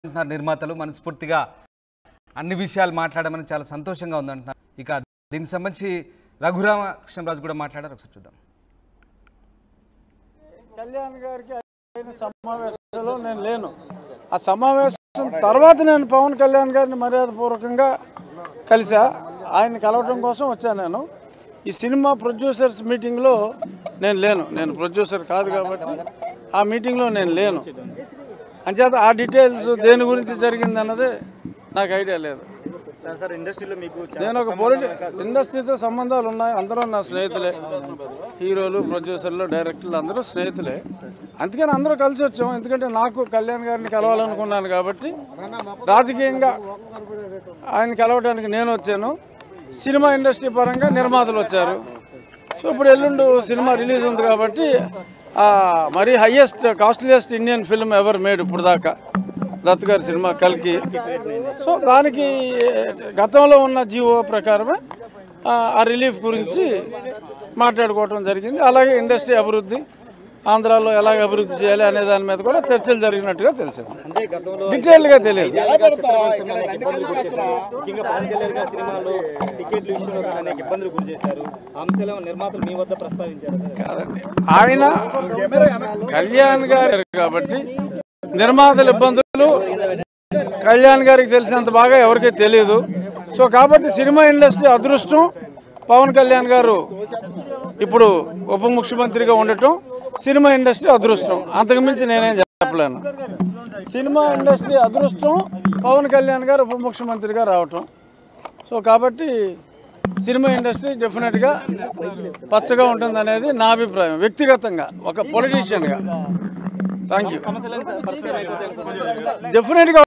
అంటున్నారు నిర్మాతలు మనస్ఫూర్తిగా అన్ని విషయాలు మాట్లాడమని చాలా సంతోషంగా ఉందంటున్నారు ఇక దీనికి సంబంధించి రఘురామ కృష్ణరాజు కూడా మాట్లాడారు ఒకసారి చూద్దాం కళ్యాణ్ గారికి అయిన సమావేశంలో నేను లేను ఆ సమావేశం తర్వాత నేను పవన్ కళ్యాణ్ గారిని మర్యాదపూర్వకంగా కలిసా ఆయన కలవటం కోసం వచ్చాను నేను ఈ సినిమా ప్రొడ్యూసర్స్ మీటింగ్లో నేను లేను నేను ప్రొడ్యూసర్ కాదు కాబట్టి ఆ మీటింగ్లో నేను లేను అంచేత ఆ డీటెయిల్స్ దేని గురించి జరిగింది అన్నది నాకు ఐడియా లేదు సార్ సార్ ఇండస్ట్రీలో మీకు చాలా నేను ఒక పొలిటి ఇండస్ట్రీతో సంబంధాలు ఉన్నాయి అందరూ నా స్నేహితులే హీరోలు ప్రొడ్యూసర్లు డైరెక్టర్లు అందరూ స్నేహితులే అందుకని అందరూ కలిసి వచ్చాం ఎందుకంటే నాకు కళ్యాణ్ గారిని కలవాలనుకున్నాను కాబట్టి రాజకీయంగా ఆయన కలవడానికి నేను వచ్చాను సినిమా ఇండస్ట్రీ పరంగా నిర్మాతలు వచ్చారు సో ఇప్పుడు ఎల్లుండు సినిమా రిలీజ్ ఉంది కాబట్టి ఆ, మరీ highest costliest Indian film ever made ఇప్పుడు దాకా దత్ గారి సినిమా కల్కి సో దానికి గతంలో ఉన్న జీవో ప్రకారమే ఆ, ఆ రిలీఫ్ గురించి మాట్లాడుకోవటం జరిగింది అలాగే ఇండస్ట్రీ అభివృద్ధి ఆంధ్రాలో ఎలాగ అభివృద్ధి చేయాలి అనే దాని మీద కూడా చర్చలు జరిగినట్టుగా తెలిసింది అంటే గతంలో డీటెయిల్గా తెలియదు ఏళ్ళుగా చిత్ర పరిశ్రమ అనేక ఇబ్బందులు గురి చేశారు ముఖ్యంగా పవన్ కళ్యాణ్ గారి సినిమాలో టికెట్ల విషయంలో కానీ అనేక ఇబ్బందులు గురి చేశారు ఆ అంశాలు నిర్మాతలు మీ వద్ద ప్రస్తావించారు సార్ కాదండి ఆయన కళ్యాణ్ గారు కాబట్టి నిర్మాతల ఇబ్బందులు కళ్యాణ్ గారికి తెలిసినంత బాగా ఎవరికీ తెలియదు సో కాబట్టి సినిమా ఇండస్ట్రీ అదృష్టం పవన్ కళ్యాణ్ గారు ఇప్పుడు ఉప ముఖ్యమంత్రిగా ఉండటం సినిమా ఇండస్ట్రీ అదృష్టం అంతకుమించి నేనేం చెప్పలేను సినిమా ఇండస్ట్రీ అదృష్టం పవన్ కళ్యాణ్ గారు ఉప ముఖ్యమంత్రిగా రావటం సో కాబట్టి సినిమా ఇండస్ట్రీ డెఫినెట్గా పచ్చగా ఉంటుంది అనేది నా అభిప్రాయం వ్యక్తిగతంగా ఒక పొలిటీషియన్గా థ్యాంక్ యూ సమస్యలను పరిష్కారం అయిపోతాయి డెఫినెట్గా